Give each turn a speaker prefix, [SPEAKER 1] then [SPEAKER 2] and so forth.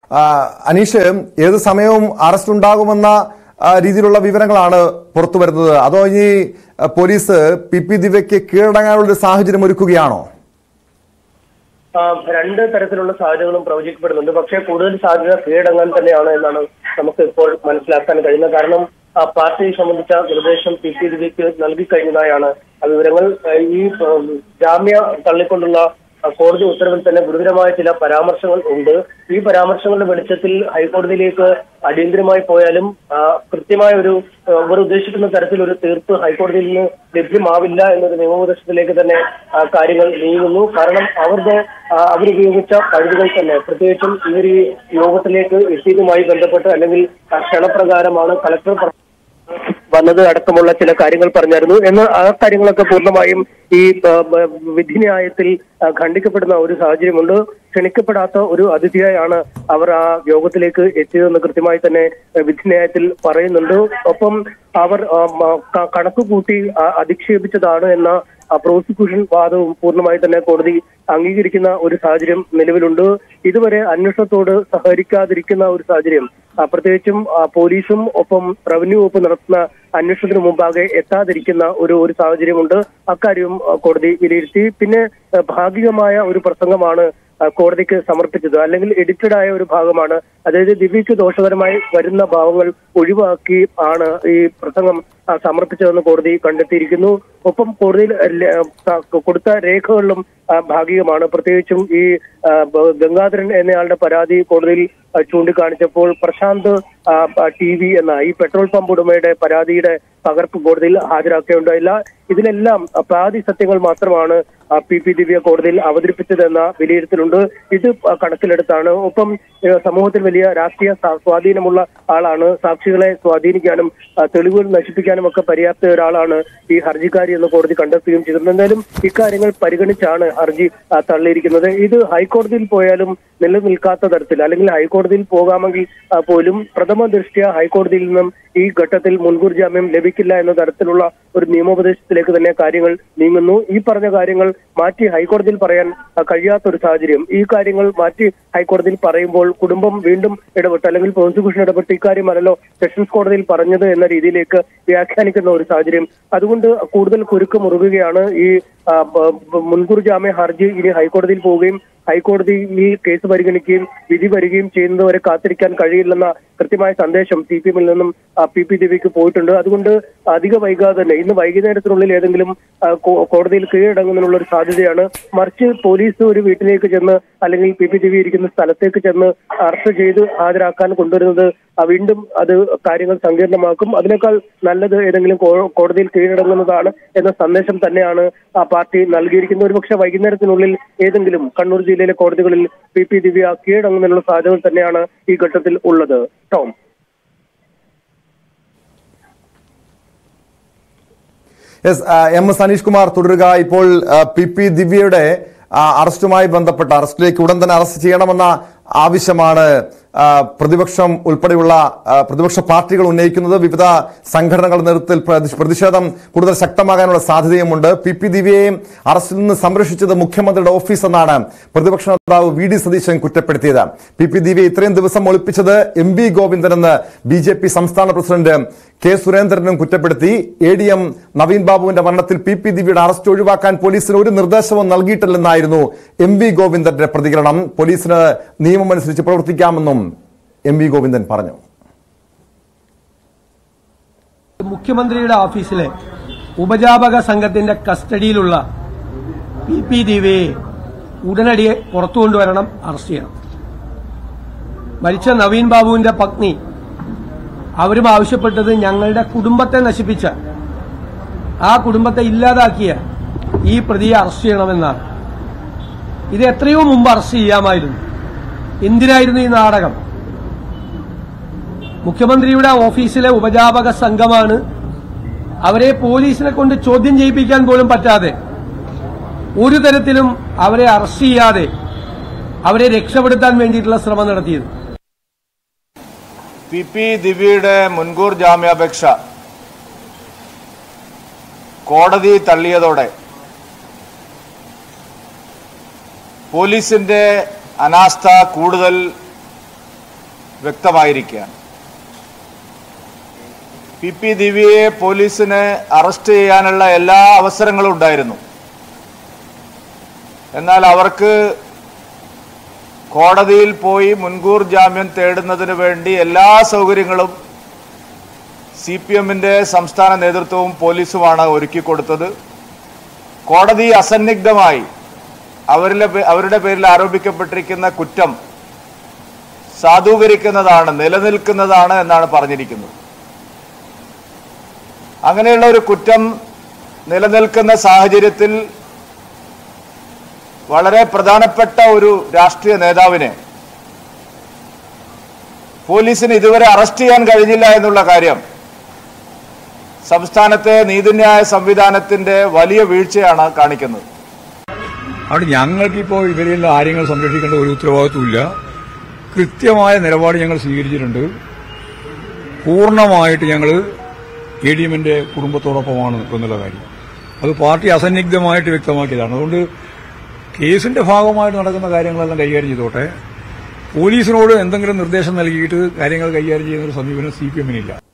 [SPEAKER 1] ആ, അനീഷ് ഏത് സമയവും അറസ്റ്റ് ഉണ്ടാകുമെന്ന ആ, രീതിയിലുള്ള വിവരങ്ങളാണ് പുറത്തു വരുന്നത് അതോ ഇനി ആ, പോലീസ് പി പി ദിവ്യയ്ക്ക് കീഴടങ്ങാനുള്ള ഒരു സാഹചര്യം ഒരുക്കുകയാണോ
[SPEAKER 2] ആ, രണ്ട് തരത്തിലുള്ള സാധ്യതകളും പ്രവചിക്കപ്പെടുന്നുണ്ട് പക്ഷേ കൂടുതൽ സാധ്യത കീഴടങ്ങാൻ തന്നെയാണ് എന്നാണ് നമുക്ക് ഇപ്പോൾ മനസ്സിലാക്കാൻ കഴിയുന്നത് കാരണം ആ പാർട്ടിയെ സംബന്ധിച്ച നിർദ്ദേശം പി പി ദിവ്യക്ക് നൽകി കഴിഞ്ഞതായാണ് ആ വിവരങ്ങൾ ആ, ഈ ഉം, ജാമ്യ തള്ളിക്കൊണ്ടുള്ള ആ, കോടതി ഉത്തരവിൽ തന്നെ ഗുരുതരമായ ചില പരാമർശങ്ങൾ ഉണ്ട് ഈ പരാമർശങ്ങളുടെ വെളിച്ചത്തിൽ ഹൈക്കോടതിയിലേക്ക് അടിയന്തരമായി പോയാലും ആ, കൃത്യമായ ഒരു ആ, ഇവർ ഉദ്ദേശിക്കുന്ന തരത്തിൽ ഒരു തീർപ്പ് ഹൈക്കോടതിയിൽ നിന്ന് ലഭ്യമാവില്ല എന്നൊരു നിയമോപദേശത്തിലേക്ക് തന്നെ ആ, കാര്യങ്ങൾ നീങ്ങുന്നു കാരണം അവരുടെ ആ, അവരുപയോഗിച്ച പഴുതുകൾ തന്നെ പ്രത്യേകിച്ചും ഇവർ ഈ യോഗത്തിലേക്ക് എത്തിയതുമായി ബന്ധപ്പെട്ട് അല്ലെങ്കിൽ ആ ക്ഷണപ്രകാരമാണ് കളക്ടർ പറ- വന്നത് അടക്കമുള്ള ചില കാര്യങ്ങൾ പറഞ്ഞായിരുന്നു എന്നാൽ ആ കാര്യങ്ങളൊക്കെ പൂർണ്ണമായും ഈ ആ, ബ- വിധിന്യായത്തിൽ ആ, ഖണ്ഡിക്കപ്പെടുന്ന ഒരു സാഹചര്യമുണ്ട് ക്ഷണിക്കപ്പെടാത്ത ഒരു അതിഥിയായാണ് അവർ ആ യോഗത്തിലേക്ക് എത്തിയതെന്ന് കൃത്യമായി തന്നെ ആ, വിധിന്യായത്തിൽ പറയുന്നുണ്ട് ഒപ്പം അവർ ആ, മ- ക- കണക്ക് കൂട്ടി ആ, അധിക്ഷേപിച്ചതാണ് എന്ന ആ പ്രോസിക്യൂഷൻ വാദവും പൂർണ്ണമായി തന്നെ കോടതി അംഗീകരിക്കുന്ന ഒരു സാഹചര്യം നിലവിലുണ്ട് ഇതുവരെ അന്വേഷണത്തോട് സഹകരിക്കാതിരിക്കുന്ന ഒരു സാഹചര്യം ആ, പ്രത്യേകിച്ചും ആ, പോലീസും ഒപ്പം റവന്യൂ വകുപ്പ് നടത്തുന്ന അന്വേഷണത്തിന് മുമ്പാകെ എത്താതിരിക്കുന്ന ഒരു ഒരു സാഹചര്യമുണ്ട് അക്കാര്യവും ആ, കോടതി വിലയിരുത്തി പിന്നെ ആ, ഭാഗികമായ ഒരു പ്രസംഗമാണ് ആ, കോടതിക്ക് സമർപ്പിച്ചത് അല്ലെങ്കിൽ എഡിറ്റഡ് ആയ ഒരു ഭാഗമാണ് അതായത് ദിവ്യക്ക് ദോഷകരമായി വരുന്ന ഭാവങ്ങൾ ഒഴിവാക്കി ആണ് ഈ പ്രസംഗം ആ, സമർപ്പിച്ചതെന്ന് കോടതി കണ്ടെത്തിയിരിക്കുന്നു ഒപ്പം കോടതിയിൽ ല- ക- കൊടുത്ത രേഖകളിലും ആ, ഭാഗികമാണ് പ്രത്യേകിച്ചും ഈ ആ, ബ- ഗംഗാധരൻ എന്നയാളുടെ പരാതി കോടതിയിൽ ആ, ചൂണ്ടിക്കാണിച്ചപ്പോൾ പ്രശാന്ത് ടി വി എന്ന ഈ പെട്രോൾ പമ്പ് ഉടമയുടെ പരാതിയുടെ പകർപ്പ് കോടതിയിൽ ഹാജരാക്കേണ്ടതില്ല ഇതിലെല്ലാം ആ, പാതി സത്യങ്ങൾ മാത്രമാണ് ആ, പി പി ദിവ്യ കോടതിയിൽ അവതരിപ്പിച്ചതെന്ന വിലയിരുത്തലുണ്ട് ഇത് ആ, കണക്കിലെടുത്താണ് ഒപ്പം ഏ, സമൂഹത്തിൽ വലിയ രാഷ്ട്രീയ സ്വാ- സ്വാധീനമുള്ള ആളാണ് സാക്ഷികളെ സ്വാധീനിക്കാനും ആ, തെളിവുകൾ നശിപ്പിക്കാനും ഒക്കെ പര്യാപ്ത ഒരാളാണ് ഈ ഹർജിക്കാരി എന്ന് കോടതി കണ്ടെത്തുകയും ചെയ്തിട്ടുണ്ട് എന്തായാലും ഇക്കാര്യങ്ങൾ പരിഗണിച്ചാണ് ഹർജി ആ, തള്ളിയിരിക്കുന്നത് ഇത് ഹൈക്കോടതിയിൽ പോയാലും നിലനിൽക്കാത്ത തരത്തിൽ അല്ലെങ്കിൽ ഹൈക്കോടതിയിൽ പോകാമെങ്കിൽ ആ, പോലും പ്രഥമ ദൃഷ്ട്യ ഹൈക്കോടതിയിൽ നിന്നും ഈ ഘട്ടത്തിൽ മുൻകൂർ ജാമ്യം ലഭിക്കില്ല എന്ന തരത്തിലുള്ള ഒരു നിയമോപദേശത്തിലേക്ക് തന്നെ കാര്യങ്ങൾ നീങ്ങുന്നു ഈ പറഞ്ഞ കാര്യങ്ങൾ മാറ്റി ഹൈക്കോടതിയിൽ പറയാൻ ആ, കഴിയാത്ത ഒരു സാഹചര്യം ഈ കാര്യങ്ങൾ മാറ്റി ഹൈക്കോടതിയിൽ പറയുമ്പോൾ കുടുംബം വീണ്ടും ഇടപെട്ട് അല്ലെങ്കിൽ പ്രോസിക്യൂഷൻ ഇടപെട്ട് ഇക്കാര്യമല്ലല്ലോ സെഷൻസ് കോടതിയിൽ പറഞ്ഞത് എന്ന രീതിയിലേക്ക് വ്യാഖ്യാനിക്കുന്ന ഒരു സാഹചര്യം അതുകൊണ്ട് കൂടുതൽ കുരുക്ക് മുറുകുകയാണ് ഈ ആ, ബ- ബ- മുൻകൂർ ജാമ്യ ഹർജി ഇനി ഹൈക്കോടതിയിൽ പോവുകയും ഹൈക്കോടതിയിൽ കേസ് പരിഗണിക്കുകയും വിധി വരികയും ചെയ്യുന്നതുവരെ കാത്തിരിക്കാൻ കഴിയില്ലെന്ന കൃത്യമായ സന്ദേശം സി പി എമ്മിൽ നിന്നും ആ, പി പി ദേവിക്ക് പോയിട്ടുണ്ട് അതുകൊണ്ട് അധിക വൈകാതെ തന്നെ ഇന്ന് വൈകുന്നേരത്തിനുള്ളിൽ ഏതെങ്കിലും ആ, കോ- കോടതിയിൽ കീഴടങ്ങുന്നതിനുള്ള ഒരു സാധ്യതയാണ് മറിച്ച് പോലീസ് ഒരു വീട്ടിലേക്ക് ചെന്ന് അല്ലെങ്കിൽ പി പി ദേവി ഇരിക്കുന്ന സ്ഥലത്തേക്ക് ചെന്ന് അറസ്റ്റ് ചെയ്ത് ഹാജരാക്കാൻ കൊണ്ടുവരുന്നത് ആ, വീണ്ടും അത് കാര്യങ്ങൾ സങ്കീർണമാക്കും അതിനേക്കാൾ നല്ലത് ഏതെങ്കിലും കോ- കോടതിയിൽ കീഴടങ്ങുന്നതാണ് എന്ന സന്ദേശം തന്നെയാണ് ആ പാർട്ടി നൽകിയിരിക്കുന്നത് ഒരുപക്ഷെ വൈകുന്നേരത്തിനുള്ളിൽ ഏതെങ്കിലും കണ്ണൂർ ജില്ലയിലെ കോടതികളിൽ പി പി ദിവ്യ കീഴടങ്ങുന്നതിനുള്ള സാധ്യതകൾ തന്നെയാണ് ഈ ഘട്ടത്തിൽ ഉള്ളത് Tom
[SPEAKER 1] yes M S Aneesh Kumar തുടരുക ഇപ്പോൾ ആ, പി പി ദിവ്യയുടെ ആ, അറസ്റ്റുമായി ബന്ധപ്പെട്ട അറസ്റ്റിലേക്ക് ഉടൻ തന്നെ അറസ്റ്റ് ചെയ്യണമെന്ന ആവശ്യമാണ് ആ, പ്രതിപക്ഷം ഉൾപ്പെടെയുള്ള ആ, പ്രതിപക്ഷ പാർട്ടികൾ ഉന്നയിക്കുന്നത് വിവിധ സംഘടനകളുടെ നേതൃത്വത്തിൽ പ്രതി- പ്രതിഷേധം കൂടുതൽ ശക്തമാകാനുള്ള സാധ്യതയുമുണ്ട് പി പി ദിവ്യയെ അറസ്റ്റിൽ നിന്ന് സംരക്ഷിച്ചത് മുഖ്യമന്ത്രിയുടെ ഓഫീസ് എന്നാണ് പ്രതിപക്ഷ നേതാവ് വി ഡി സതീശൻ കുറ്റപ്പെടുത്തിയത് പി പി ദിവ്യയെ ഇത്രയും ദിവസം ഒളിപ്പിച്ചത് എം വി ഗോവിന്ദൻ എന്ന് ബി ജെ പി സംസ്ഥാന പ്രസിഡന്റ് കെ സുരേന്ദ്രനും കുറ്റപ്പെടുത്തി എ ഡി എം നവീൻ ബാബുവിന്റെ മരണത്തിൽ പി പി ദിവ്യയുടെ അറസ്റ്റ് ഒഴിവാക്കാൻ പോലീസിന് ഒരു നിർദ്ദേശവും നൽകിയിട്ടില്ലെന്നായിരുന്നു എം വി ഗോവിന്ദന്റെ പ്രതികരണം പോലീസിന് നിയമമനുസരിച്ച് പ്രവർത്തിക്കാമെന്നും എം വി ഗോവിന്ദൻ പറഞ്ഞു
[SPEAKER 3] മുഖ്യമന്ത്രിയുടെ ഓഫീസിലെ ഉപജാപക സംഘത്തിന്റെ കസ്റ്റഡിയിലുള്ള പി പി ദിവ്യയെ ഉടനടി പുറത്തു കൊണ്ടുവരണം അറസ്റ്റ് ചെയ്യണം മരിച്ച നവീൻ ബാബുവിന്റെ പത്നി അവരും ആവശ്യപ്പെട്ടത് ഞങ്ങളുടെ കുടുംബത്തെ നശിപ്പിച്ച ആ കുടുംബത്തെ ഇല്ലാതാക്കിയ ഈ പ്രതിയെ അറസ്റ്റ് ചെയ്യണമെന്നാണ് ഇത് എത്രയോ മുമ്പ് അറസ്റ്റ് ചെയ്യാമായിരുന്നു എന്തിനായിരുന്നു ഈ നാടകം മുഖ്യമന്ത്രിയുടെ ഓഫീസിലെ ഉപജാപക സംഘമാണ് അവരെ പോലീസിനെ കൊണ്ട് ചോദ്യം ചെയ്യിപ്പിക്കാൻ പോലും പറ്റാതെ ഒരു തരത്തിലും അവരെ അറസ്റ്റ് ചെയ്യാതെ അവരെ രക്ഷപ്പെടുത്താൻ വേണ്ടിയിട്ടുള്ള ശ്രമം നടത്തിയത്
[SPEAKER 4] പി പി ദിവ്യയുടെ മുൻകൂർ ജാമ്യാപേക്ഷ കോടതി തള്ളിയതോടെ പോലീസിന്റെ അനാസ്ഥ കൂടുതൽ വ്യക്തമായിരിക്കുകയാണ് പി പി ദിവ്യയെ പോലീസിന് അറസ്റ്റ് ചെയ്യാനുള്ള എല്ലാ അവസരങ്ങളും ഉണ്ടായിരുന്നു എന്നാൽ അവർക്ക് കോടതിയിൽ പോയി മുൻകൂർ ജാമ്യം തേടുന്നതിന് വേണ്ടി എല്ലാ സൗകര്യങ്ങളും സി പി എമ്മിന്റെ സംസ്ഥാന നേതൃത്വവും പോലീസുമാണ് ഒരുക്കിക്കൊടുത്തത് കോടതി അസന്നിഗ്ധമായി അവരിലെ പേ- അവരുടെ പേരിൽ ആരോപിക്കപ്പെട്ടിരിക്കുന്ന കുറ്റം സാധൂകരിക്കുന്നതാണ് നിലനിൽക്കുന്നതാണ് എന്നാണ് പറഞ്ഞിരിക്കുന്നത് അങ്ങനെയുള്ള ഒരു കുറ്റം നിലനിൽക്കുന്ന സാഹചര്യത്തിൽ വളരെ പ്രധാനപ്പെട്ട ഒരു രാഷ്ട്രീയ നേതാവിനെ പോലീസിന് ഇതുവരെ അറസ്റ്റ് ചെയ്യാൻ കഴിഞ്ഞില്ല എന്നുള്ള കാര്യം സംസ്ഥാനത്തെ നീതിന്യായ സംവിധാനത്തിന്റെ വലിയ വീഴ്ചയാണ് കാണിക്കുന്നത്
[SPEAKER 5] അവിടെ ഞങ്ങൾക്കിപ്പോൾ ഇവരെയുള്ള ആര്യങ്ങൾ സംരക്ഷിക്കേണ്ട ഒരു ഉത്തരവാദിത്വമില്ല കൃത്യമായ നിലപാട് ഞങ്ങൾ സ്വീകരിച്ചിട്ടുണ്ട് പൂർണ്ണമായിട്ട് ഞങ്ങൾ എ ഡി എമ്മിന്റെ കുടുംബത്തോടൊപ്പമാണ് എന്നുള്ള കാര്യം അത് പാർട്ടി അസന്നിഗ്ധമായിട്ട് വ്യക്തമാക്കിയതാണ് അതുകൊണ്ട് കേസിന്റെ ഭാഗമായിട്ട് നടക്കുന്ന കാര്യങ്ങളെല്ലാം കൈകാര്യം ചെയ്തോട്ടെ പോലീസിനോട് എന്തെങ്കിലും നിർദ്ദേശം നൽകിയിട്ട് കാര്യങ്ങൾ കൈകാര്യം ചെയ്യുന്ന ഒരു സമീപനം സി പി എമ്മിനില്ല